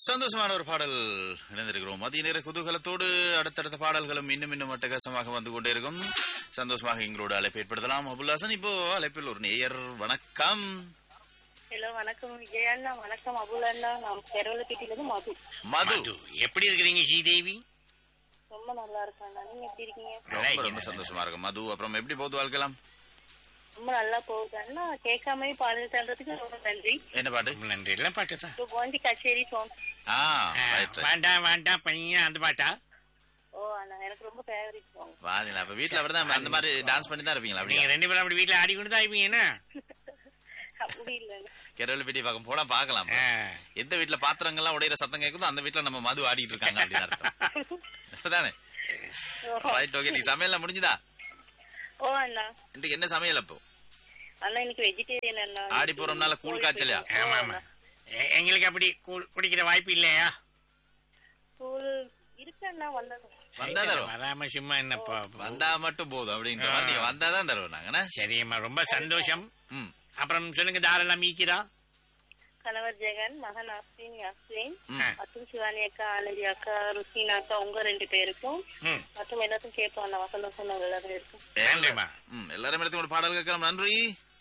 சந்தோஷமான ஒரு பாடல் இணைந்திருக்கிறோம் மதிய நேர குதூகலத்தோடு அடுத்தடுத்த பாடல்களும் இன்னும் இன்னும் அட்டகாசமாக வந்து கொண்டே இருக்கும் சந்தோஷமாக எங்களோட அழைப்பு ஏற்படுத்தலாம் அபுல்லாசன் இப்போ அழைப்பில் ஒரு நேயர் வணக்கம் ஹலோ வணக்கம் விஜயண்ணா வணக்கம் அபுல் அண்ணா நான் பெரவலப்பேட்டில இருந்து மது மது மது எப்படி இருக்கிறீங்க ஸ்ரீதேவி ரொம்ப நல்லா இருக்கேன் நீங்க எப்படி இருக்கீங்க ரொம்ப ரொம்ப சந்தோஷமா இருக்கும் மது அப்புறம் எப்படி போகுது வாழ்க்கலாம் ரொம்ப நல்லா போகுது அண்ணா கேட்காம பாடல் தள்ளுறதுக்கு ரொம்ப நன்றி என்ன பாட்டு ரொம்ப நன்றி எல்லாம் பாட்டு தான் இப்போ கோந்தி கச்சேரி சாங் ஆ ரைட் ரைட் வேண்டாம் வேண்டாம் பையன் அந்த பாட்டா ஓ அண்ணா எனக்கு ரொம்ப ஃபேவரட் சாங் வாங்க அப்ப வீட்டுல அப்படிதான் அந்த மாதிரி டான்ஸ் பண்ணி தான் இருப்பீங்களா நீங்க அப்படியே ரெண்டு பேரும் அப்படி வீட்டுல ஆடிக்கொண்டு தான் இருப்பீங்க என்ன அப்படி இல்லைங்க கேரள பெட்டி பக்கம் போனா பார்க்கலாம் ஆ. எந்த வீட்டுல பாத்திரங்கள்லாம் உடையிற சத்தம் கேக்குதோ அந்த வீட்டுல நம்ம மது ஆடிட்டு இருக்காங்க அப்படின்னு அர்த்தம் அப்படிதானே ரைட் ஓகே நீ சமையல்லாம் முடிஞ்சுதா ஓ அண்ணா இன்னைக்கு என்ன சமையல் அப்போ அண்ணா இன்னைக்கு வெஜிடேரியன் அண்ணா ஆடி போறோம்னால கூழ் காய்ச்சலையா? ஆமா ஆமா எ- எங்களுக்கு அப்படி கு- குடிக்கிற வாய்ப்பு இல்லையா கூழ் இருக்கு அண்ணா வந்தது வந்தா தருவோம் வராம சும்மா என்னப்பா வந்தா மட்டும் போதும் அப்படின்ற மாதிரி நீங்க வந்தாதான் தருவோம் நாங்க சரியம்மா ரொம்ப சந்தோஷம் ம் அப்புறம் சொல்லுங்க தாரெல்லாம் மீக்கிறா கணவர் ஜெகன் மகன் அஸ்வின் அஸ்வின் ம். அத்தும் சிவானி அக்கா ஆனந்தி அக்கா ருசினா அக்கா உங்க ரெண்டு பேருக்கும் ம் மற்றும் எல்லாத்துக்கும் கேட்போம் அண்ணா வசந்த சொன்னவங்க எல்லாரும் இருக்கும் நன்றிம்மா ம் எல்லாரும் எடுத்து கூட பாடல் கேட்கலாம் நன்றி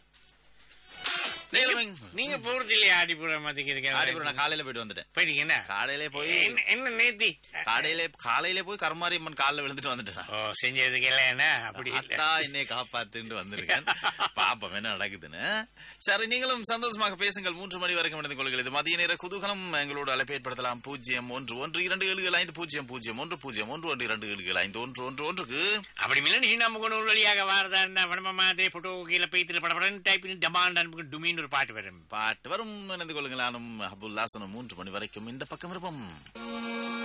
நீங்களும் எங்க- நீங்க போறது இல்லையா ஆடிப்புறம் மதிக்கிறதுக்கு ஆடிப்புறம் நான் காலையில போயிட்டு வந்துட்டேன் போயிட்டீங்கன்னா காலையிலே போய் என்ன- என்ன நேத்தி காலையிலே காலையிலே போய் கருமாரி அம்மன் காலில் விழுந்துட்டு வந்துட்டேன் ஓ செஞ்சதுக்கு இல்லை என்ன அப்படி இல்ல அத்தா என்னை காப்பாத்துன்னு வந்திருக்கேன் பாப்போம் என்ன நடக்குதுன்னு சரி நீங்களும் சந்தோஷமாக பேசுங்கள் மூன்று மணி வரைக்கும் நடந்து கொள்கிறது இது மதிய நேர குதூகலம் எங்களோட அழைப்பு ஏற்படுத்தலாம் பூஜ்ஜியம் ஒன்று ஒன்று இரண்டு ஏழு ஏழு ஐந்து பூஜ்ஜியம் பூஜ்ஜியம் ஒன்று பூஜ்ஜியம் ஒன்று ஒன்று இரண்டு ஏழு ஏழு ஐந்து ஒன்று ஒன்று ஒன்றுக்கு அப்படி மில்லன் ஹீனா முகநூல் வழியாக வாரதா இருந்தா வடம மாதிரி போட்டோ கீழே பேத்துல படப்படன்னு டைப் பண்ணி டமாண்ட் அனுப்புக்கு டுமின்னு ஒரு பாட்டு வரும் பாட்டு வரும் இணைந்து கொள்ளுங்கள் நானும் அபுல்லாசனும் மூன்று மணி வரைக்கும் இந்த பக்கம் இருப்போம்